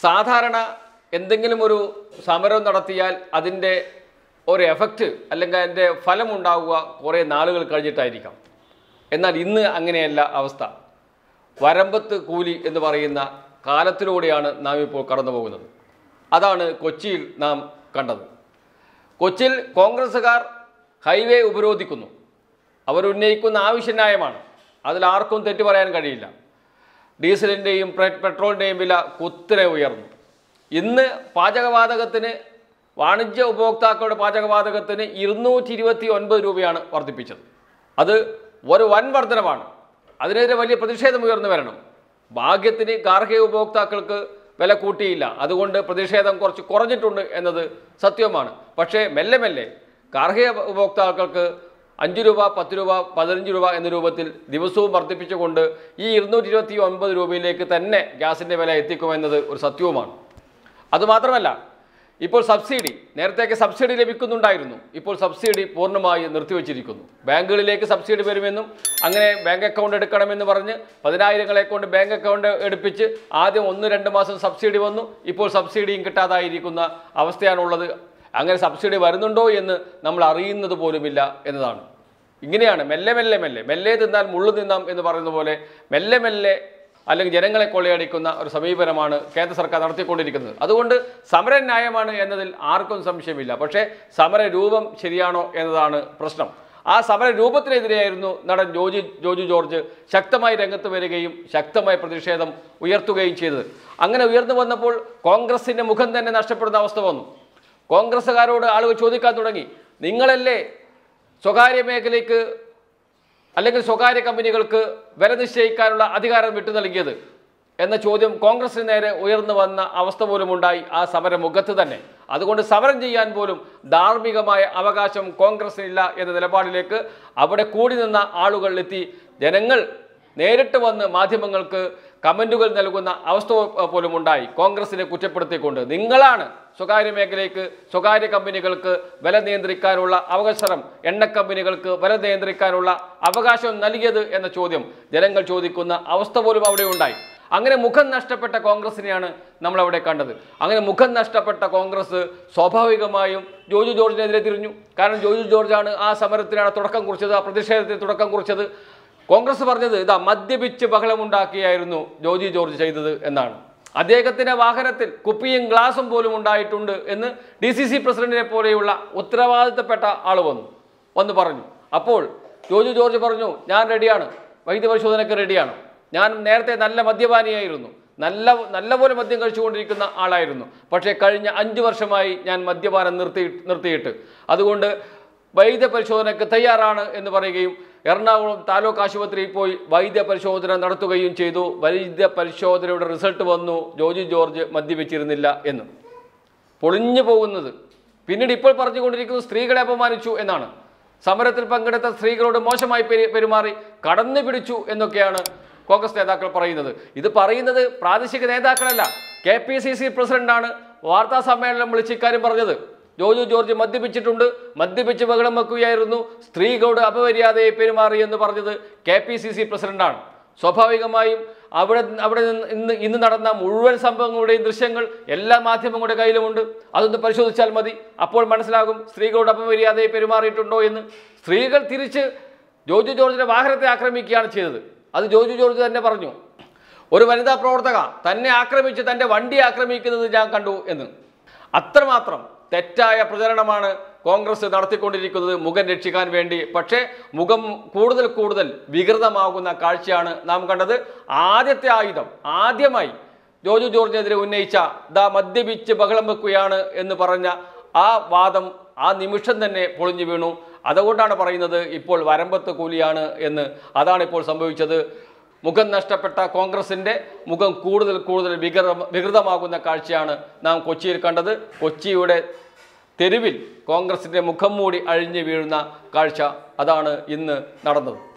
സാധാരണ എന്തെങ്കിലും ഒരു സമരം നടത്തിയാൽ അതിൻ്റെ ഒരു എഫക്റ്റ് അല്ലെങ്കിൽ അതിൻ്റെ ഫലം ഉണ്ടാവുക കുറേ നാളുകൾ കഴിഞ്ഞിട്ടായിരിക്കാം എന്നാൽ ഇന്ന് അങ്ങനെയല്ല അവസ്ഥ വരമ്പത്ത് കൂലി എന്ന് പറയുന്ന കാലത്തിലൂടെയാണ് നാം ഇപ്പോൾ കടന്നു പോകുന്നത് അതാണ് കൊച്ചിയിൽ നാം കണ്ടത് കൊച്ചിയിൽ കോൺഗ്രസ്സുകാർ ഹൈവേ ഉപരോധിക്കുന്നു അവരുന്നയിക്കുന്ന ആവശ്യന്യായമാണ് അതിൽ ആർക്കും തെറ്റു പറയാൻ കഴിയില്ല ഡീസലിൻ്റെയും പെട്രോളിൻ്റെയും വില കുത്തിനെ ഉയർന്നു ഇന്ന് പാചകവാതകത്തിന് വാണിജ്യ ഉപഭോക്താക്കളുടെ പാചകവാതകത്തിന് ഇരുന്നൂറ്റി ഇരുപത്തി ഒൻപത് രൂപയാണ് വർദ്ധിപ്പിച്ചത് അത് ഒരു വൻ വർധനമാണ് അതിനെതിരെ വലിയ പ്രതിഷേധം ഉയർന്നു വരണം ഭാഗ്യത്തിന് ഗാർഹിക ഉപഭോക്താക്കൾക്ക് വില കൂട്ടിയില്ല അതുകൊണ്ട് പ്രതിഷേധം കുറച്ച് കുറഞ്ഞിട്ടുണ്ട് എന്നത് സത്യമാണ് പക്ഷേ മെല്ലെ മെല്ലെ ഗാർഹിക ഉപഭോക്താക്കൾക്ക് അഞ്ച് രൂപ പത്ത് രൂപ പതിനഞ്ച് രൂപ എന്ന രൂപത്തിൽ ദിവസവും വർദ്ധിപ്പിച്ചുകൊണ്ട് ഈ ഇരുന്നൂറ്റി ഇരുപത്തി ഒൻപത് രൂപയിലേക്ക് തന്നെ ഗ്യാസിൻ്റെ വില എത്തിക്കുമെന്നത് ഒരു സത്യവുമാണ് അതുമാത്രമല്ല ഇപ്പോൾ സബ്സിഡി നേരത്തേക്ക് സബ്സിഡി ലഭിക്കുന്നുണ്ടായിരുന്നു ഇപ്പോൾ സബ്സിഡി പൂർണ്ണമായി നിർത്തിവച്ചിരിക്കുന്നു ബാങ്കുകളിലേക്ക് സബ്സിഡി വരുമെന്നും അങ്ങനെ ബാങ്ക് അക്കൗണ്ട് എടുക്കണമെന്ന് പറഞ്ഞ് പതിനായിരങ്ങളെ കൊണ്ട് ബാങ്ക് അക്കൗണ്ട് എടുപ്പിച്ച് ആദ്യം ഒന്ന് രണ്ട് മാസം സബ്സിഡി വന്നു ഇപ്പോൾ സബ്സിഡിയും കിട്ടാതായിരിക്കുന്ന അവസ്ഥയാണുള്ളത് അങ്ങനെ സബ്സിഡി വരുന്നുണ്ടോ എന്ന് നമ്മൾ അറിയുന്നത് പോലുമില്ല എന്നതാണ് ഇങ്ങനെയാണ് മെല്ലെ മെല്ലെ മെല്ലെ മെല്ലെ തിന്നാൽ മുള്ളു തിന്നാം എന്ന് പറയുന്ന പോലെ മെല്ലെ മെല്ലെ അല്ലെങ്കിൽ ജനങ്ങളെ കൊള്ളയടിക്കുന്ന ഒരു സമീപനമാണ് കേന്ദ്ര സർക്കാർ നടത്തിക്കൊണ്ടിരിക്കുന്നത് അതുകൊണ്ട് സമര ന്യായമാണ് എന്നതിൽ ആർക്കും സംശയമില്ല പക്ഷേ സമര രൂപം ശരിയാണോ എന്നതാണ് പ്രശ്നം ആ സമര രൂപത്തിനെതിരെയായിരുന്നു നടൻ ജോജി ജോജു ജോർജ് ശക്തമായി രംഗത്ത് വരികയും ശക്തമായ പ്രതിഷേധം ഉയർത്തുകയും ചെയ്തത് അങ്ങനെ ഉയർന്നു വന്നപ്പോൾ കോൺഗ്രസിൻ്റെ മുഖം തന്നെ നഷ്ടപ്പെടുന്ന അവസ്ഥ വന്നു കോൺഗ്രസ്സുകാരോട് ആളുകൾ ചോദിക്കാൻ തുടങ്ങി നിങ്ങളല്ലേ സ്വകാര്യ മേഖലയ്ക്ക് അല്ലെങ്കിൽ സ്വകാര്യ കമ്പനികൾക്ക് വില നിശ്ചയിക്കാനുള്ള അധികാരം വിട്ടു നൽകിയത് എന്ന ചോദ്യം കോൺഗ്രസിന് നേരെ ഉയർന്നു വന്ന അവസ്ഥ പോലും ഉണ്ടായി ആ സമരമുഖത്ത് തന്നെ അതുകൊണ്ട് സമരം ചെയ്യാൻ പോലും ധാർമ്മികമായ അവകാശം കോൺഗ്രസിനില്ല എന്ന നിലപാടിലേക്ക് അവിടെ കൂടി നിന്ന ആളുകൾ എത്തി ജനങ്ങൾ നേരിട്ട് വന്ന് മാധ്യമങ്ങൾക്ക് കമൻറ്റുകൾ നൽകുന്ന അവസ്ഥ പോലും ഉണ്ടായി കോൺഗ്രസിനെ കുറ്റപ്പെടുത്തിക്കൊണ്ട് നിങ്ങളാണ് സ്വകാര്യ മേഖലയ്ക്ക് സ്വകാര്യ കമ്പനികൾക്ക് വില നിയന്ത്രിക്കാനുള്ള അവസരം എണ്ണ കമ്പനികൾക്ക് വില നിയന്ത്രിക്കാനുള്ള അവകാശം നൽകിയത് എന്ന ചോദ്യം ജനങ്ങൾ ചോദിക്കുന്ന അവസ്ഥ പോലും അവിടെ ഉണ്ടായി അങ്ങനെ മുഖം നഷ്ടപ്പെട്ട കോൺഗ്രസിനെയാണ് നമ്മൾ അവിടെ കണ്ടത് അങ്ങനെ മുഖം നഷ്ടപ്പെട്ട കോൺഗ്രസ് സ്വാഭാവികമായും ജോജു ജോർജിനെതിരെ തിരിഞ്ഞു കാരണം ജോജു ജോർജാണ് ആ സമരത്തിനാണ് തുടക്കം കുറിച്ചത് ആ പ്രതിഷേധത്തിന് തുടക്കം കുറിച്ചത് കോൺഗ്രസ് പറഞ്ഞത് ഇതാ മദ്യപിച്ച് ബഹളമുണ്ടാക്കിയായിരുന്നു ജോജി ജോർജ് ചെയ്തത് എന്നാണ് അദ്ദേഹത്തിന്റെ വാഹനത്തിൽ കുപ്പിയും ഗ്ലാസും പോലും ഉണ്ടായിട്ടുണ്ട് എന്ന് ഡി സി സി പ്രസിഡന്റിനെ പോലെയുള്ള ഉത്തരവാദിത്തപ്പെട്ട ആൾ വന്നു വന്ന് പറഞ്ഞു അപ്പോൾ ജോജു ജോർജ് പറഞ്ഞു ഞാൻ റെഡിയാണ് വൈദ്യപരിശോധനയ്ക്ക് റെഡിയാണ് ഞാൻ നേരത്തെ നല്ല മദ്യപാനിയായിരുന്നു നല്ല നല്ലപോലെ മദ്യം കഴിച്ചുകൊണ്ടിരിക്കുന്ന ആളായിരുന്നു പക്ഷേ കഴിഞ്ഞ അഞ്ച് വർഷമായി ഞാൻ മദ്യപാനം നിർത്തി നിർത്തിയിട്ട് അതുകൊണ്ട് വൈദ്യ പരിശോധനയ്ക്ക് തയ്യാറാണ് എന്ന് പറയുകയും എറണാകുളം താലൂക്ക് ആശുപത്രിയിൽ പോയി വൈദ്യ പരിശോധന നടത്തുകയും ചെയ്തു വൈദ്യ പരിശോധനയുടെ റിസൾട്ട് വന്നു ജോജി ജോർജ് മദ്യപിച്ചിരുന്നില്ല എന്ന് പൊളിഞ്ഞു പോകുന്നത് പിന്നീട് ഇപ്പോൾ പറഞ്ഞുകൊണ്ടിരിക്കുന്നത് സ്ത്രീകളെ അപമാനിച്ചു എന്നാണ് സമരത്തിൽ പങ്കെടുത്ത സ്ത്രീകളോട് മോശമായി പെരു- പെരുമാറി കടന്നു പിടിച്ചു എന്നൊക്കെയാണ് കോൺഗ്രസ് നേതാക്കൾ പറയുന്നത് ഇത് പറയുന്നത് പ്രാദേശിക നേതാക്കളല്ല കെ പി സി സി പ്രസിഡന്റാണ് വാർത്താ സമ്മേളനം വിളിച്ച് ഇക്കാര്യം പറഞ്ഞത് ജോജു ജോർജ് മദ്യപിച്ചിട്ടുണ്ട് മദ്യപിച്ച് ബഹളം വെക്കുകയായിരുന്നു സ്ത്രീകളോട് അപമര്യാദയെ പെരുമാറി എന്ന് പറഞ്ഞത് കെ പി സി സി പ്രസിഡന്റാണ് സ്വാഭാവികമായും അവിടെ അവിടെ നിന്ന് ഇന്ന് ഇന്ന് നടന്ന മുഴുവൻ സംഭവങ്ങളുടെയും ദൃശ്യങ്ങൾ എല്ലാ മാധ്യമങ്ങളുടെ കയ്യിലുമുണ്ട് അതൊന്ന് പരിശോധിച്ചാൽ മതി അപ്പോൾ മനസ്സിലാകും സ്ത്രീകളോട് അപമര്യാദയെ പെരുമാറിയിട്ടുണ്ടോ എന്ന് സ്ത്രീകൾ തിരിച്ച് ജോജു ജോർജിന്റെ വാഹനത്തെ ആക്രമിക്കുകയാണ് ചെയ്തത് അത് ജോജു ജോർജ് തന്നെ പറഞ്ഞു ഒരു വനിതാ പ്രവർത്തക തന്നെ ആക്രമിച്ച് തൻ്റെ വണ്ടി ആക്രമിക്കുന്നത് ഞാൻ കണ്ടു എന്ന് അത്രമാത്രം തെറ്റായ പ്രചരണമാണ് കോൺഗ്രസ് നടത്തിക്കൊണ്ടിരിക്കുന്നത് മുഖം രക്ഷിക്കാൻ വേണ്ടി പക്ഷേ മുഖം കൂടുതൽ കൂടുതൽ വികൃതമാകുന്ന കാഴ്ചയാണ് നാം കണ്ടത് ആദ്യത്തെ ആയുധം ആദ്യമായി ജോജു ജോർജിനെതിരെ ഉന്നയിച്ച ദാ മദ്യപിച്ച് ബഹളം വെക്കുകയാണ് എന്ന് പറഞ്ഞ ആ വാദം ആ നിമിഷം തന്നെ പൊളിഞ്ഞു വീണു അതുകൊണ്ടാണ് പറയുന്നത് ഇപ്പോൾ വരമ്പത്ത് കൂലിയാണ് എന്ന് അതാണ് ഇപ്പോൾ സംഭവിച്ചത് മുഖം നഷ്ടപ്പെട്ട കോൺഗ്രസിൻ്റെ മുഖം കൂടുതൽ കൂടുതൽ വികൃത വികൃതമാകുന്ന കാഴ്ചയാണ് നാം കൊച്ചിയിൽ കണ്ടത് കൊച്ചിയുടെ തെരുവിൽ കോൺഗ്രസിൻ്റെ മുഖം മൂടി അഴിഞ്ഞു വീഴുന്ന കാഴ്ച അതാണ് ഇന്ന് നടന്നത്